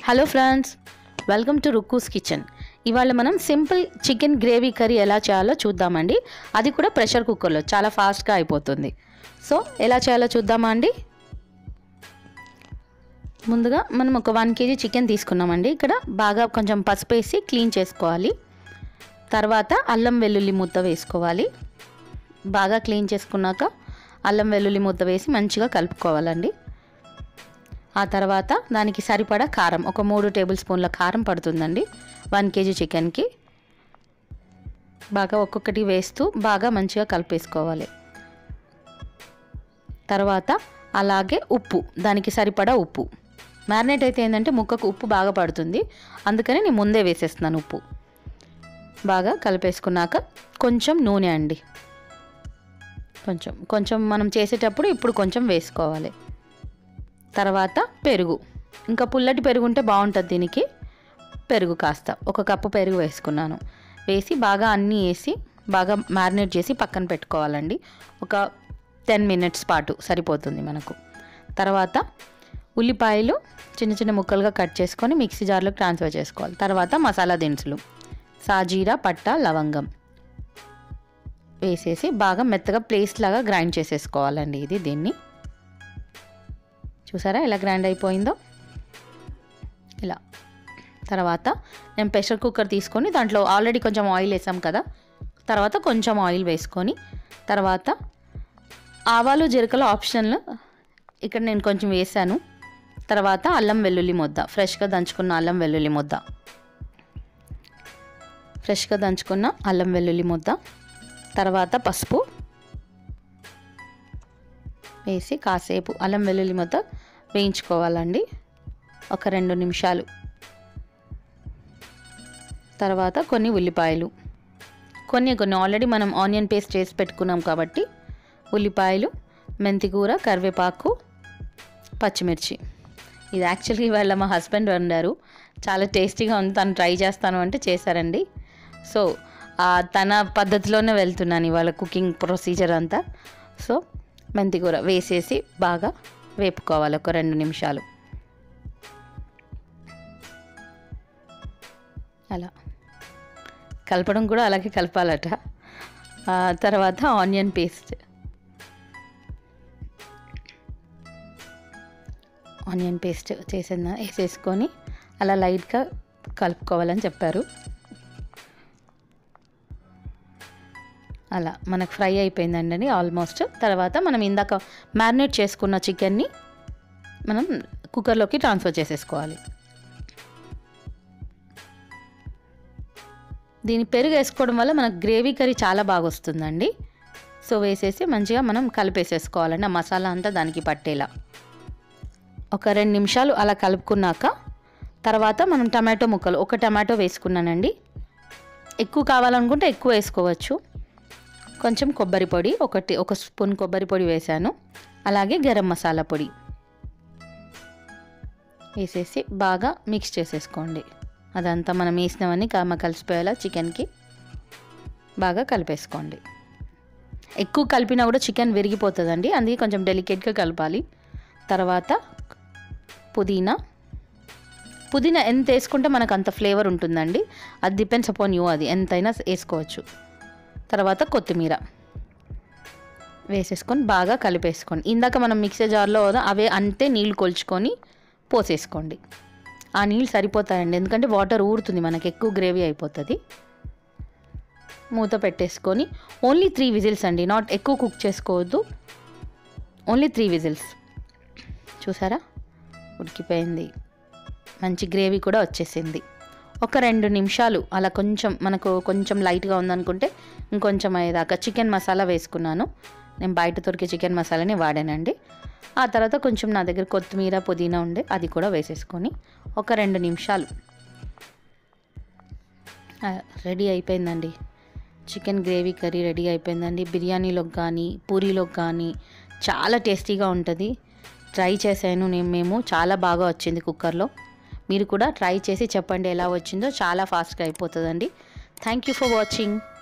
hello friends welcome to Rukku's kitchen ఇవాళ మనం simple chicken gravy curry ఎలా చేయాలో చూద్దామండి అది కూడా ప్రెషర్ కుక్కర్లో చాలా ఫాస్ట్గా అయిపోతుంది సో ఎలా చేయాలో చూద్దామా అండి ముందుగా మనం ఒక వన్ కేజీ చికెన్ తీసుకున్నామండి ఇక్కడ బాగా కొంచెం పసుపు వేసి క్లీన్ చేసుకోవాలి తర్వాత అల్లం వెల్లుల్లి ముద్ద వేసుకోవాలి బాగా క్లీన్ చేసుకున్నాక అల్లం వెల్లుల్లి ముద్ద వేసి మంచిగా కలుపుకోవాలండి ఆ తర్వాత దానికి సరిపడా కారం ఒక మూడు టేబుల్ స్పూన్ల కారం పడుతుందండి వన్ కేజీ చికెన్కి బాగా ఒక్కొక్కటి వేస్తూ బాగా మంచిగా కలిపేసుకోవాలి తర్వాత అలాగే ఉప్పు దానికి సరిపడా ఉప్పు మ్యారినేట్ అయితే ఏంటంటే ముక్కకు ఉప్పు బాగా పడుతుంది అందుకని నేను ముందే వేసేస్తున్నాను ఉప్పు బాగా కలిపేసుకున్నాక కొంచెం నూనె అండి కొంచెం కొంచెం మనం చేసేటప్పుడు ఇప్పుడు కొంచెం వేసుకోవాలి తర్వాత పెరుగు ఇంకా పుల్లటి పెరుగు ఉంటే బాగుంటుంది దీనికి పెరుగు కాస్త ఒక కప్పు పెరుగు వేసుకున్నాను వేసి బాగా అన్నీ వేసి బాగా మ్యారినేట్ చేసి పక్కన పెట్టుకోవాలండి ఒక టెన్ మినిట్స్ పాటు సరిపోతుంది మనకు తర్వాత ఉల్లిపాయలు చిన్న చిన్న ముక్కలుగా కట్ చేసుకొని మిక్సీ జార్లోకి ట్రాన్స్ఫర్ చేసుకోవాలి తర్వాత మసాలా దినుసులు సాజీరా పట్ట లవంగం వేసేసి బాగా మెత్తగా పేస్ట్ లాగా గ్రైండ్ చేసేసుకోవాలండి ఇది దీన్ని చూసారా ఎలా గ్రైండ్ అయిపోయిందో ఇలా తర్వాత నేను ప్రెషర్ కుక్కర్ తీసుకొని దాంట్లో ఆల్రెడీ కొంచెం ఆయిల్ వేసాం కదా తర్వాత కొంచెం ఆయిల్ వేసుకొని తర్వాత ఆవాలు జీలకలు ఆప్షన్లు ఇక్కడ నేను కొంచెం వేసాను తర్వాత అల్లం వెల్లుల్లి ముద్ద ఫ్రెష్గా దంచుకున్న అల్లం వెల్లుల్లి ముద్ద ఫ్రెష్గా దంచుకున్న అల్లం వెల్లుల్లి ముద్ద తర్వాత పసుపు వేసి కాసేపు అల్లం వెల్లుల్లి ముద్ద వేయించుకోవాలండి ఒక రెండు నిమిషాలు తర్వాత కొన్ని ఉల్లిపాయలు కొన్ని కొన్ని ఆల్రెడీ మనం ఆనియన్ పేస్ట్ చేసి పెట్టుకున్నాం కాబట్టి ఉల్లిపాయలు మెంతికూర కరివేపాకు పచ్చిమిర్చి ఇది యాక్చువల్గా ఇవాళ మా హస్బెండ్ వండారు చాలా టేస్టీగా ఉంది తను ట్రై చేస్తాను అంటే చేశారండి సో తన పద్ధతిలోనే వెళ్తున్నాను ఇవాళ కుకింగ్ ప్రొసీజర్ అంతా సో మెంతికూర వేసేసి బాగా వేపుకోవాలి ఒక రెండు నిమిషాలు అలా కలపడం కూడా అలాగే కలపాలట తర్వాత ఆనియన్ పేస్ట్ ఆనియన్ పేస్ట్ చేసిన వేసేసుకొని అలా లైట్గా కలుపుకోవాలని చెప్పారు అలా మనకు ఫ్రై అయిపోయిందండి ఆల్మోస్ట్ తర్వాత మనం ఇందాక మ్యారినేట్ చేసుకున్న చికెన్ని మనం కుక్కర్లోకి ట్రాన్స్ఫర్ చేసేసుకోవాలి దీని పెరుగు వేసుకోవడం వల్ల మనకు గ్రేవీ కర్రీ చాలా బాగా వస్తుందండి సో వేసేసి మంచిగా మనం కలిపేసేసుకోవాలండి ఆ మసాలా అంతా దానికి పట్టేలా ఒక రెండు నిమిషాలు అలా కలుపుకున్నాక తర్వాత మనం టమాటో ముక్కలు ఒక టమాటో వేసుకున్నానండి ఎక్కువ కావాలనుకుంటే ఎక్కువ వేసుకోవచ్చు కొంచెం కొబ్బరి పొడి ఒకటి ఒక స్పూన్ కొబ్బరి పొడి వేసాను అలాగే గరం మసాలా పొడి వేసేసి బాగా మిక్స్ చేసేసుకోండి అదంతా మనం వేసినవన్నీ కామ కలిసిపోయేలా చికెన్కి బాగా కలిపేసుకోండి ఎక్కువ కలిపినా కూడా చికెన్ విరిగిపోతుందండి అందుకే కొంచెం డెలికేట్గా కలపాలి తర్వాత పుదీనా పుదీనా ఎంత వేసుకుంటే మనకు అంత ఫ్లేవర్ ఉంటుందండి అది డిపెండ్స్ అపాన్ యూ అది ఎంతైనా వేసుకోవచ్చు తర్వాత కొత్తిమీర వేసేసుకొని బాగా కలిపేసుకోండి ఇందాక మనం మిక్సర్ జార్లో అవే అంతే నీళ్ళు కొలుచుకొని పోసేసుకోండి ఆ నీళ్ళు సరిపోతాయండి ఎందుకంటే వాటర్ ఊరుతుంది మనకి ఎక్కువ గ్రేవీ అయిపోతుంది మూత పెట్టేసుకొని ఓన్లీ త్రీ విజిల్స్ అండి నాట్ ఎక్కువ కుక్ చేసుకోవద్దు ఓన్లీ త్రీ విజిల్స్ చూసారా ఉడికిపోయింది మంచి గ్రేవీ కూడా వచ్చేసింది ఒక రెండు నిమిషాలు అలా కొంచెం మనకు కొంచెం లైట్గా ఉందనుకుంటే ఇంకొంచెం అయ్యేదాకా చికెన్ మసాలా వేసుకున్నాను నేను బయట దొరికే చికెన్ మసాలాని వాడానండి ఆ తర్వాత కొంచెం నా దగ్గర కొత్తిమీర పుదీనా ఉండే అది కూడా వేసేసుకొని ఒక రెండు నిమిషాలు రెడీ అయిపోయిందండి చికెన్ గ్రేవీ కర్రీ రెడీ అయిపోయిందండి బిర్యానీలోకి కానీ పూరీలోకి కానీ చాలా టేస్టీగా ఉంటుంది ట్రై చేశాను నేను మేము చాలా బాగా వచ్చింది కుక్కర్లో మీరు కూడా ట్రై చేసి చెప్పండి ఎలా వచ్చిందో చాలా ఫాస్ట్గా అయిపోతుందండి థ్యాంక్ యూ ఫర్ వాచింగ్